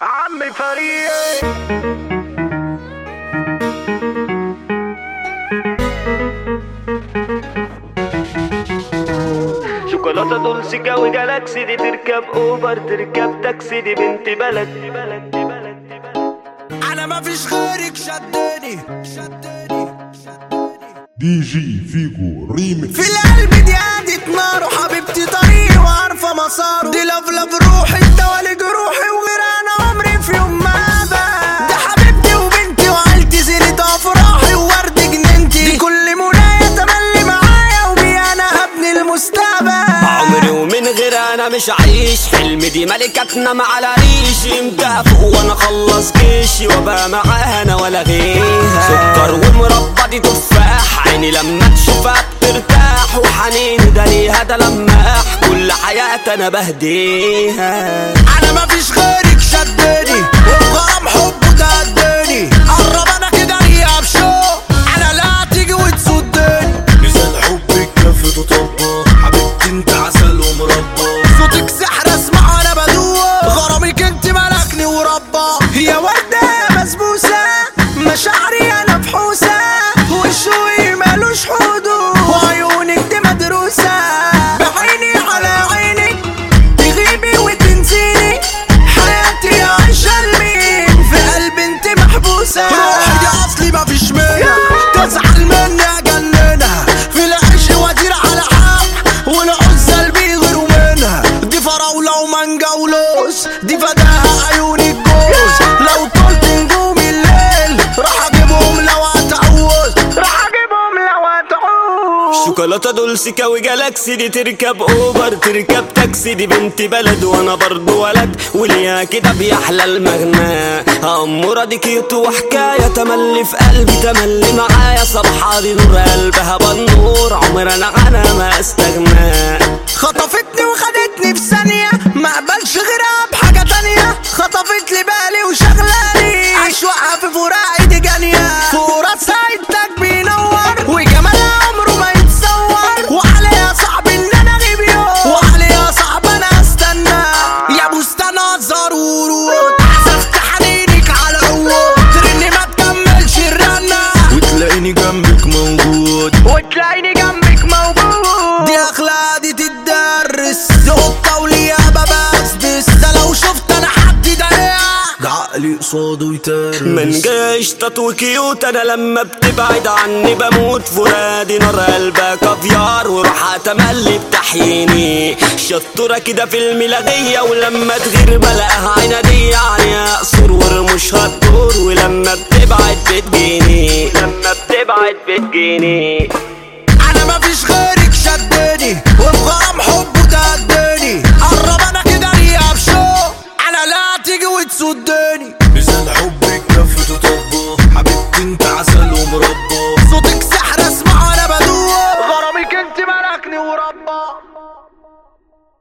عمي فريق شوكولاتة دولسيكا وجالاكسي دي تركب اوبر تركب تاكسي دي بنت بلد بلد بلد انا ما فيش غيرك شدني شدني دي جي فيجو ريمكس في القلب دي قعدت نار وحبيبتي طريقي وعارفه مساره دي لف لف روحي انت ولي جروحي وغير انا عمري في يوم ما ابقى دي حبيبتي وبنتي وعيلتي زينة افراحي وورد جنينتي دي كل منايا تملي معايا وبيها انا هبني المستقبل عمري ومن غير انا مش عايش حلمي دي ملكتنا ما على ريش امتى فوق وانا اخلص جيشي وابقى معاها انا ولا غيرها سكر ومربى دي تفاح عيني لما تشوفها بترتاح وحنيني ده ليها ده لماح كل حياتي انا بهديها انا ما فيش غيرك شدني وبغرام حبه تهدني قرب انا كده ليها بشوق انا لا تيجي وتصدني ميزان حبك كف تطبق حبيبتي انت عسل ومربى صوتك سحر اسمع انا بدوق غرامك انت ملكني وربى هي وردة يا بسبوسة مشاعري انا بحوسة وشوي مالوش حدود وعيونك دي مدروسة بعيني على عينك تغيبي وتنسيني حياتي عايشة لمين في قلب انت محبوسة روحي دي اصلي مفيش منها تزعل مني اجننها في العيش وادير على حق والعزل بيغيروا منها دي فراولة ومانجا ولوز دي فداها عيون الجوز لو طلت نجوم الليل راح اجيبهم لو هتعوز راح اجيبهم لو هتعوز شوكولاتة دولسيكا وجالاكسي دي تركب اوبر تركب تاكسي دي بنت بلد وانا برضو ولد وليا كده بيحلى المغنى امورة دي كيوت وحكاية تملي في قلبي تملي معايا صبحة دي نور قلبها بالنور عمر انا عنها ما استغنى خطفتني وخدتني في ثانية ما اقبلش غيرها بحاجة تانية خطفت لي بالي وشغلاني اشواقها في فراقي دي جانية فرات سعيدتك بينور وجمالها عمره ما يتصور وعليها صعب ان انا اغيب يوم وعليها صعب انا استنى يا بستان ضرورو عزفت حنينك على العود ترني ما تكملش الرنة وتلاقيني جنبك موجود وتلاقيني جنبك موجود دي اخلاق دي تدرس دي قطة وليها ببسبس ده لو شفت انا حد ضايقها ده عقلي قصاده يترس من جايش تاتو كيوت انا لما بتبعد عني بموت فرادي نار قلبها كافيار وروحها تملي بتحييني شطورة كده في الميلادية ولما تغير بلاقيها عنادية يعني اقصر ورموش هتدور ولما بتبعد بتجيني لما بتبعد بتجيني انا مفيش غيرك شدني وبغرام حبه تهدني قرب انا كده ليها بشوق انا لا تيجي وتصدني ميزان حبك كف تطبق حبيبتي انت عسل ومربى صوتك سحر اسمع انا بدوق غرامك انت ملكني وربى